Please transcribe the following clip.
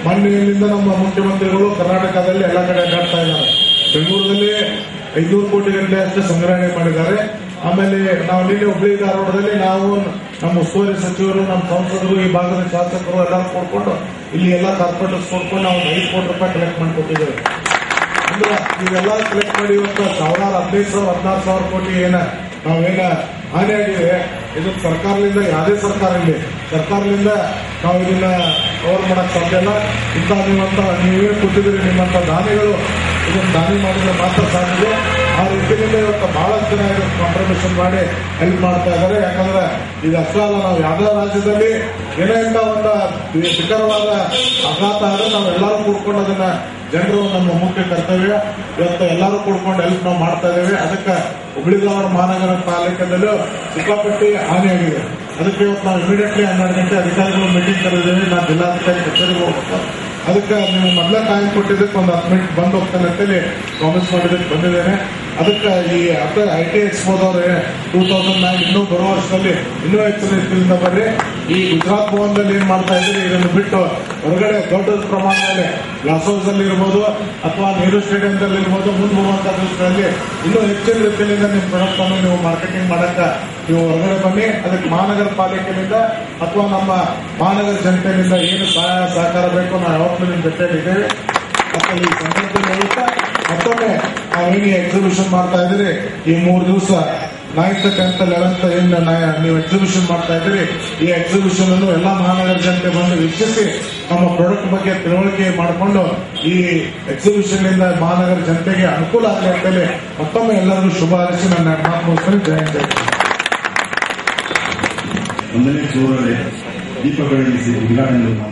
ಮೊನ್ನೆಯಿಂದ ನಮ್ಮ ಮುಖ್ಯಮಂತ್ರಿಗಳು ಕರ್ನಾಟಕದಲ್ಲಿ ಎಲ್ಲ ಕಡೆ ಅಡ್ಡಾಡ್ತಾ ಇದ್ದಾರೆ ಬೆಂಗಳೂರಲ್ಲಿ ಐನೂರು ಕೋಟಿ ಗಂಟೆ ಅಷ್ಟು ಸಂಗ್ರಹಣೆ ಮಾಡಿದ್ದಾರೆ ಆಮೇಲೆ ನಾವು ನಿನ್ನೆ ಹುಬ್ಳಿ ಧಾರವಾಡದಲ್ಲಿ ನಾವು ನಮ್ಮ ಉಸ್ತುವಾರಿ ಸಚಿವರು ನಮ್ಮ ಸಂಸದರು ಈ ಭಾಗದ ಶಾಸಕರು ಎಲ್ಲರೂ ಕೊಡ್ಕೊಂಡು ಇಲ್ಲಿ ಎಲ್ಲ ಕಾರ್ಪೊರೇಟರ್ಸ್ ಕೊಡ್ಕೊಂಡು ನಾವು ಒಂದು ಐದು ಕೋಟಿ ರೂಪಾಯಿ ಕಲೆಕ್ಟ್ ಮಾಡಿಕೊಟ್ಟಿದ್ದೇವೆ ಅಂದ್ರೆ ಇವೆಲ್ಲ ಕಲೆಕ್ಟ್ ಮಾಡಿ ಇವತ್ತು ಸಾವಿರಾರು ಹದಿನೈದು ಸಾವಿರ ಹದಿನಾರು ಸಾವಿರ ಕೋಟಿ ಏನ ನಾವೇನ ಹಾನಿ ಆಗಿದೆ ಇದು ಸರ್ಕಾರದಿಂದ ಯಾವುದೇ ಸರ್ಕಾರ ಇಲ್ಲಿ ಸರ್ಕಾರದಿಂದ ನಾವು ಇದನ್ನ ಕವರ್ ಮಾಡಕ್ ಸಾಧ್ಯ ಇಲ್ಲ ಇಂಥ ನೀವಂತ ನೀವೇ ಕೊಟ್ಟಿದ್ದೀರಿ ನಿಮ್ಮಂತ ದಾನಿಗಳು ಇದನ್ನ ದಾನಿ ಮಾಡಿದ್ರೆ ಮಾತ್ರ ಸಾಧ್ಯ ಆ ರೀತಿಯಿಂದ ಇವತ್ತು ಬಹಳಷ್ಟು ಜನ ಇದಕ್ಕೆ ಕಾಂಟ್ರಿಬ್ಯೂಷನ್ ಮಾಡಿ ಹೆಲ್ಪ್ ಮಾಡ್ತಾ ಇದ್ದಾರೆ ಯಾಕಂದ್ರೆ ಇದು ಅಷ್ಟೇ ಅಲ್ಲ ನಾವು ಯಾವುದೇ ರಾಜ್ಯದಲ್ಲಿ ಏನೇ ಇಂಥ ಒಂದು ಶಿಖರವಾದ ಆಘಾತ ಆದ್ರೆ ನಾವು ಎಲ್ಲರೂ ಕೂಡ್ಕೊಂಡು ಅದನ್ನ ಜನರು ನಮ್ಮ ಮುಖ್ಯ ಕರ್ತವ್ಯ ಇವತ್ತು ಎಲ್ಲರೂ ಕೂಡ್ಕೊಂಡು ಹೆಲ್ಪ್ ನಾವು ಮಾಡ್ತಾ ಇದ್ದೇವೆ ಅದಕ್ಕೆ ಹುಬ್ಳಿಧಾರವಾಡ ಮಹಾನಗರ ಪಾಲಿಕೆದಲ್ಲೂ ಸಿಕ್ಕಾಪಟ್ಟಿ ಹಾನಿಯಾಗಿದೆ ಅದಕ್ಕೆ ಇವತ್ತು ನಾವು ಇಮಿಡಿಯೇಟ್ಲಿ ಹನ್ನೆರಡು ಗಂಟೆ ಅಧಿಕಾರಿಗಳು ಮೀಟಿಂಗ್ ಕರೆದಿದ್ದೇವೆ ನಾನು ಜಿಲ್ಲಾಧಿಕಾರಿ ಕಚೇರಿಗೆ ಹೋಗ್ಬೇಕು ಅದಕ್ಕೆ ನೀವು ಮೊದಲೇ ಟೈಮ್ ಕೊಟ್ಟಿದ್ದಕ್ಕೆ ಒಂದು ಹತ್ತು ಮಿನಿಟ್ ಬಂದು ಹೋಗ್ತಾನೆ ಅಂತೇಳಿ ಪ್ರಾಮಿಸ್ ಮಾಡಿದ್ದಕ್ಕೆ ಬಂದಿದ್ದೇನೆ ಅದಕ್ಕೆ ಈ ಅದ ಐ ಟಿ ಎಕ್ಸ್ಪೋದವ್ರೆ ಟೂ ತೌಸಂಡ್ ನೈನ್ ಇನ್ನೂ ಬರುವ ವರ್ಷದಲ್ಲಿ ಇನ್ನೂ ಹೆಚ್ಚಿನ ರೀತಿಯಿಂದ ಬರ್ರಿ ಈ ಗುಜರಾತ್ ಭವನದಲ್ಲಿ ಏನ್ ಮಾಡ್ತಾ ಇದ್ರಿ ಇದನ್ನು ಬಿಟ್ಟು ಹೊರಗಡೆ ದೊಡ್ಡ ಪ್ರಮಾಣದಲ್ಲಿ ಗ್ಲಾಸ್ ಹೌಸ್ ಅಲ್ಲಿ ಇರ್ಬೋದು ಅಥವಾ ನೆಹರು ಸ್ಟೇಡಿಯಂದಲ್ಲಿ ಇರ್ಬೋದು ಮುಂದೆ ಬರುವಂತಹ ದಿವಸಗಳಲ್ಲಿ ಇನ್ನೂ ಹೆಚ್ಚಿನ ರೀತಿಯಿಂದ ನಿಮ್ಮ ಪ್ರಾಡಕ್ಟ್ ಅನ್ನು ನೀವು ಮಾರ್ಕೆಟಿಂಗ್ ಮಾಡಕ್ಕ ನೀವು ಹೊರಗಡೆ ಬನ್ನಿ ಅದಕ್ಕೆ ಮಹಾನಗರ ಪಾಲಿಕೆಯಿಂದ ಅಥವಾ ನಮ್ಮ ಮಹಾನಗರ ಜನತೆಯಿಂದ ಏನು ಸಹಾಯ ಸಹಕಾರ ಬೇಕು ನಾವು ಯಾವತ್ತೂ ನಿಮ್ಮ ಜೊತೆಯಲ್ಲಿ ಇದ್ದೇವೆ ಮತ್ತೆ ಈ ಸಂದರ್ಭದಲ್ಲಿ ಹೇಳ್ತಾ ಮತ್ತೊಮ್ಮೆ ನಾವೇನು ಎಕ್ಸಿಬಿಷನ್ ಮಾಡ್ತಾ ಇದ್ದೀರಿ ಈ ಮೂರು ದಿವಸ ನೈನ್ತ್ ಟೆಂತ್ ಲೆವೆಂತ್ ಏನ್ ನ- ನೀವು ಎಕ್ಸಿಬಿಷನ್ ಮಾಡ್ತಾ ಇದ್ದೀರಿ ಈ ಎಕ್ಸಿಬಿಷನ್ ಅನ್ನು ಎಲ್ಲಾ ಮಹಾನಗರ ಜನತೆ ಬಂದು ವೀಕ್ಷಿಸಿ ನಮ್ಮ ಪ್ರಾಡಕ್ಟ್ ಬಗ್ಗೆ ತಿಳುವಳಿಕೆ ಮಾಡಿಕೊಂಡು ಈ ಎಕ್ಸಿಬಿಷನ್ ಇಂದ ಮಹಾನಗರ ಜನತೆಗೆ ಅನುಕೂಲ ಆಗಲಿ ಅಂತೇಳಿ ಮತ್ತೊಮ್ಮೆ ಎಲ್ಲರಿಗೂ ಶುಭ ಹಾರೈಸಿ ನನ್ನ ಮಾತು ಮುಗಿಸ್ತೀನಿ ಜಯ ಜಯ ಒಂದನೇ ಫ್ಲೋರಲ್ಲಿ ದೀಪ ಬೆಳಗಿಸಿ ಉದ್ಘಾಟನೆ ಮಾಡಿದ್ರು